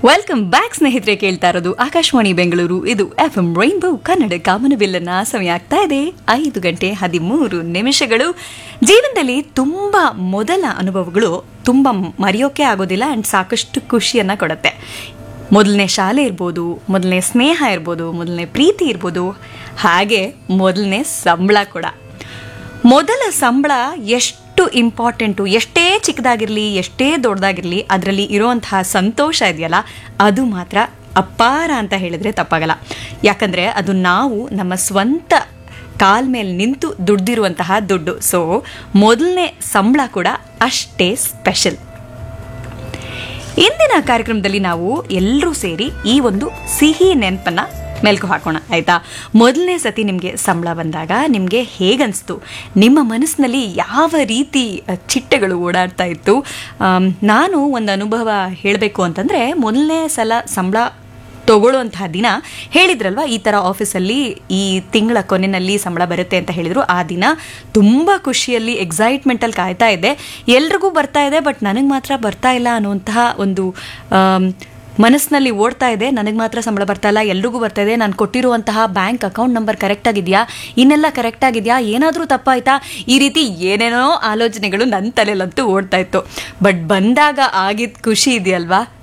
welcome back ಸ್ನೇಹಿತರೆ ಕೇಳ್ತಾ ಇರೋದು ಆಕಾಶವಾಣಿ ಬೆಂಗಳೂರು ಇದು ಎಫ್ ಎಂ ರೈನ್ಬೋ ಕನ್ನಡ ಕಾಮನಬಿಲ್ಲನ ಸಮಯ ಆಗ್ತಾ ಇದೆ ಐದು ಗಂಟೆ ಹದಿಮೂರು ನಿಮಿಷಗಳು ಜೀವನದಲ್ಲಿ ತುಂಬ ಮೊದಲ ಅನುಭವಗಳು ತುಂಬ ಮರೆಯೋಕೆ ಆಗೋದಿಲ್ಲ ಆ್ಯಂಡ್ ಸಾಕಷ್ಟು ಖುಷಿಯನ್ನು ಕೊಡುತ್ತೆ ಮೊದಲನೇ ಶಾಲೆ ಇರ್ಬೋದು ಮೊದಲನೇ ಸ್ನೇಹ ಇರ್ಬೋದು ಮೊದಲನೇ ಪ್ರೀತಿ ಇರ್ಬೋದು ಹಾಗೆ ಮೊದಲನೇ ಸಂಬಳ ಕೂಡ ಮೊದಲ ಸಂಬಳ ಎಷ್ಟು ಇಂಪಾರ್ಟೆಂಟು ಎಷ್ಟೇ ಚಿಕ್ಕದಾಗಿರಲಿ ಎಷ್ಟೇ ದೊಡ್ಡದಾಗಿರಲಿ ಅದರಲ್ಲಿ ಇರುವಂತಹ ಸಂತೋಷ ಇದೆಯಲ್ಲ ಅದು ಮಾತ್ರ ಅಪಾರ ಅಂತ ಹೇಳಿದ್ರೆ ತಪ್ಪಾಗಲ್ಲ ಯಾಕಂದರೆ ಅದು ನಾವು ನಮ್ಮ ಸ್ವಂತ ಕಾಲ್ ಮೇಲೆ ನಿಂತು ದುಡ್ದಿರುವಂತಹ ದುಡ್ಡು ಸೊ ಮೊದಲನೇ ಸಂಬಳ ಕೂಡ ಅಷ್ಟೇ ಸ್ಪೆಷಲ್ ಇಂದಿನ ಕಾರ್ಯಕ್ರಮದಲ್ಲಿ ನಾವು ಎಲ್ಲರೂ ಸೇರಿ ಈ ಒಂದು ಸಿಹಿ ನೆನಪನ್ನ ಮೆಲ್ಕು ಹಾಕೋಣ ಆಯ್ತಾ ಮೊದಲನೇ ಸತಿ ನಿಮಗೆ ಸಂಬಳ ಬಂದಾಗ ನಿಮಗೆ ಹೇಗನ್ನಿಸ್ತು ನಿಮ್ಮ ಮನಸ್ಸಿನಲ್ಲಿ ಯಾವ ರೀತಿ ಅ, ಚಿಟ್ಟೆಗಳು ಓಡಾಡ್ತಾ ಇತ್ತು ಆಮ್, ನಾನು ಒಂದು ಅನುಭವ ಹೇಳಬೇಕು ಅಂತಂದರೆ ಮೊದಲನೇ ಸಲ ಸಂಬಳ ತಗೊಳ್ಳುವಂತಹ ದಿನ ಹೇಳಿದ್ರಲ್ವ ಈ ಥರ ಆಫೀಸಲ್ಲಿ ಈ ತಿಂಗಳ ಕೊನೆಯಲ್ಲಿ ಸಂಬಳ ಬರುತ್ತೆ ಅಂತ ಹೇಳಿದ್ರು ಆ ದಿನ ತುಂಬ ಖುಷಿಯಲ್ಲಿ ಎಕ್ಸೈಟ್ಮೆಂಟಲ್ಲಿ ಕಾಯ್ತಾ ಇದ್ದೆ ಎಲ್ರಿಗೂ ಬರ್ತಾ ಇದೆ ಬಟ್ ನನಗೆ ಮಾತ್ರ ಬರ್ತಾ ಇಲ್ಲ ಅನ್ನುವಂತಹ ಒಂದು ಆಮ್, ಮನಸ್ಸಿನಲ್ಲಿ ಓಡ್ತಾ ಇದೆ ನನಗೆ ಮಾತ್ರ ಸಂಬಳ ಬರ್ತಾ ಇಲ್ಲ ಎಲ್ರಿಗೂ ಬರ್ತಾ ಇದೆ ನಾನು ಕೊಟ್ಟಿರುವಂತಹ ಬ್ಯಾಂಕ್ ಅಕೌಂಟ್ ನಂಬರ್ ಕರೆಕ್ಟ್ ಆಗಿದೆಯಾ ಇನ್ನೆಲ್ಲ ಕರೆಕ್ಟ್ ಆಗಿದೆಯಾ ಏನಾದರೂ ತಪ್ಪಾಯ್ತಾ ಈ ರೀತಿ ಏನೇನೋ ಆಲೋಚನೆಗಳು ನನ್ನ ತಲೆಯಲ್ಲಂತೂ ಓಡ್ತಾ ಇತ್ತು ಬಟ್ ಬಂದಾಗ ಆಗಿದ್ದ ಖುಷಿ ಇದೆಯಲ್ವಾ